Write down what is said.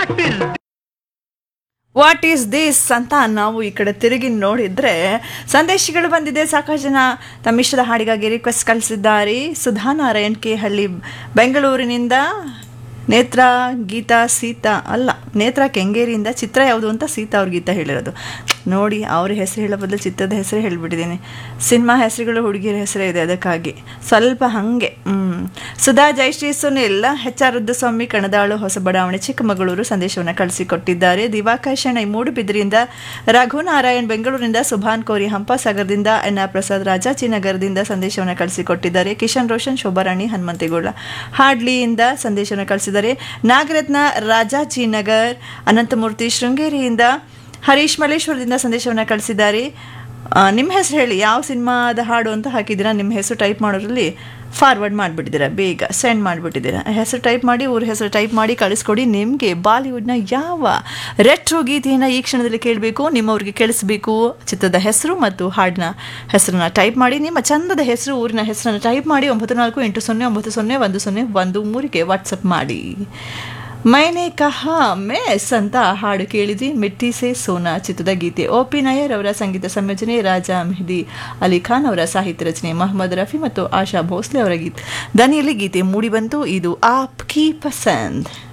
is what is this ಅಂತ ನಾವು ಈ ಕಡೆ ತಿರುಗಿ ನೋಡಿದ್ರೆ ಸಂದೇಶಗಳು ಬಂದಿದೆ ಸಾಕಷ್ಟು ಜನ ತಮ್ಮ ಇಷ್ಟದ ಹಾಡಿಗಾಗಿ ರಿಕ್ವೆಸ್ಟ್ ಕಳಿಸಿದ್ದಾರೆ ಸುಧಾ ನಾರಾಯಣ್ ಕೆ ಹಳ್ಳಿ ಬೆಂಗಳೂರಿನಿಂದ ನೇತ್ರ ಗೀತಾ ಸೀತಾ ಅಲ್ಲ ನೇತ್ರ ಕೆಂಗೇರಿಯಿಂದ ಚಿತ್ರ ಯಾವುದು ಅಂತ ಸೀತಾ ಅವ್ರ ಗೀತಾ ಹೇಳಿರೋದು ನೋಡಿ ಅವ್ರ ಹೆಸರು ಹೇಳೋ ಬದಲು ಚಿತ್ರದ ಹೆಸರು ಹೇಳಿಬಿಟ್ಟಿದ್ದೀನಿ ಸಿನಿಮಾ ಹೆಸರುಗಳು ಹುಡುಗಿಯರ ಹೆಸರೇ ಇದೆ ಅದಕ್ಕಾಗಿ ಸ್ವಲ್ಪ ಹಾಗೆ ಹ್ಞೂ ಸುಧಾ ಜಯಶ್ರೀ ಸುನಿಲ್ ಎಚ್ ಆರ್ ರುದ್ರಸ್ವಾಮಿ ಕಣದಾಳು ಹೊಸ ಬಡಾವಣೆ ಚಿಕ್ಕಮಗಳೂರು ಸಂದೇಶವನ್ನು ಕಳಿಸಿಕೊಟ್ಟಿದ್ದಾರೆ ದಿವಾಕರ್ ಶೆಣೈ ಮೂಡುಬಿದ್ರಿಯಿಂದ ರಘುನಾರಾಯಣ್ ಬೆಂಗಳೂರಿನಿಂದ ಸುಭಾನ್ ಕೋರಿ ಹಂಪಸಾಗರದಿಂದ ಎನ್ ಆರ್ ಪ್ರಸಾದ್ ರಾಜಾಜಿನಗರದಿಂದ ಸಂದೇಶವನ್ನು ಕಳಿಸಿಕೊಟ್ಟಿದ್ದಾರೆ ಕಿಶನ್ ರೋಷನ್ ಶೋಭಾರಾಣಿ ಹನುಮಂತೇಗೌಡ ಹಾಡ್ಲಿಯಿಂದ ಸಂದೇಶವನ್ನು ಕಳಿಸಿದ್ದಾರೆ ನಾಗರತ್ನ ರಾಜಾಜಿನಗರ್ ಅನಂತಮೂರ್ತಿ ಶೃಂಗೇರಿಯಿಂದ ಹರೀಶ್ ಮಲ್ಲೇಶ್ವರದಿಂದ ಸಂದೇಶವನ್ನು ಕಳಿಸಿದ್ದಾರೆ ಆ, ನಿಮ್ಮ ಹೆಸರು ಹೇಳಿ ಯಾವ ಸಿನಿಮಾದ ಹಾಡು ಅಂತ ಹಾಕಿದ್ದೀರಾ ನಿಮ್ಮ ಹೆಸರು ಟೈಪ್ ಮಾಡೋದ್ರಲ್ಲಿ ಫಾರ್ವರ್ಡ್ ಮಾಡಿಬಿಟ್ಟಿದ್ದೀರಾ ಬೇಗ ಸೆಂಡ್ ಮಾಡಿಬಿಟ್ಟಿದ್ದೀರಾ ಹೆಸರು ಟೈಪ್ ಮಾಡಿ ಊರ ಹೆಸರು ಟೈಪ್ ಮಾಡಿ ಕಳಿಸ್ಕೊಡಿ ನಿಮಗೆ ಬಾಲಿವುಡ್ನ ಯಾವ ರೆಟ್ರೋ ಗೀತೆಯನ್ನು ಈ ಕ್ಷಣದಲ್ಲಿ ಕೇಳಬೇಕು ನಿಮ್ಮವ್ರಿಗೆ ಕೇಳಿಸ್ಬೇಕು ಚಿತ್ರದ ಹೆಸರು ಮತ್ತು ಹಾಡಿನ ಹೆಸರನ್ನ ಟೈಪ್ ಮಾಡಿ ನಿಮ್ಮ ಚಂದದ ಹೆಸರು ಊರಿನ ಹೆಸರನ್ನು ಟೈಪ್ ಮಾಡಿ ಒಂಬತ್ತು ನಾಲ್ಕು ಎಂಟು ಸೊನ್ನೆ ಒಂಬತ್ತು ಸೊನ್ನೆ ಒಂದು ಸೊನ್ನೆ ಒಂದು ಮೂರಿಗೆ ವಾಟ್ಸಪ್ ಮಾಡಿ ಮೈನೆ ಕಹಾ ಮೆಸ್ ಅಂತ ಹಾಡು ಕೇಳಿದ್ವಿ ಮಿಟ್ಟಿ ಸೆ ಸೋನಾ ಚಿತ್ರದ ಗೀತೆ ಒ ಪಿ ನಾಯರ್ ಅವರ ಸಂಗೀತ ಸಂಯೋಜನೆ ರಾಜಾ ಮೆಹದಿ ಅಲಿ ಖಾನ್ ಅವರ ಸಾಹಿತ್ಯ ರಚನೆ ಮೊಹಮ್ಮದ್ ರಫಿ ಮತ್ತು ಆಶಾ ಭೋಸ್ಲೆ ಅವರ ಗೀತೆ ದನಿಯಲ್ಲಿ ಗೀತೆ ಮೂಡಿಬಂತು ಇದು ಆಪ್ ಕಿ ಪಸಂದ್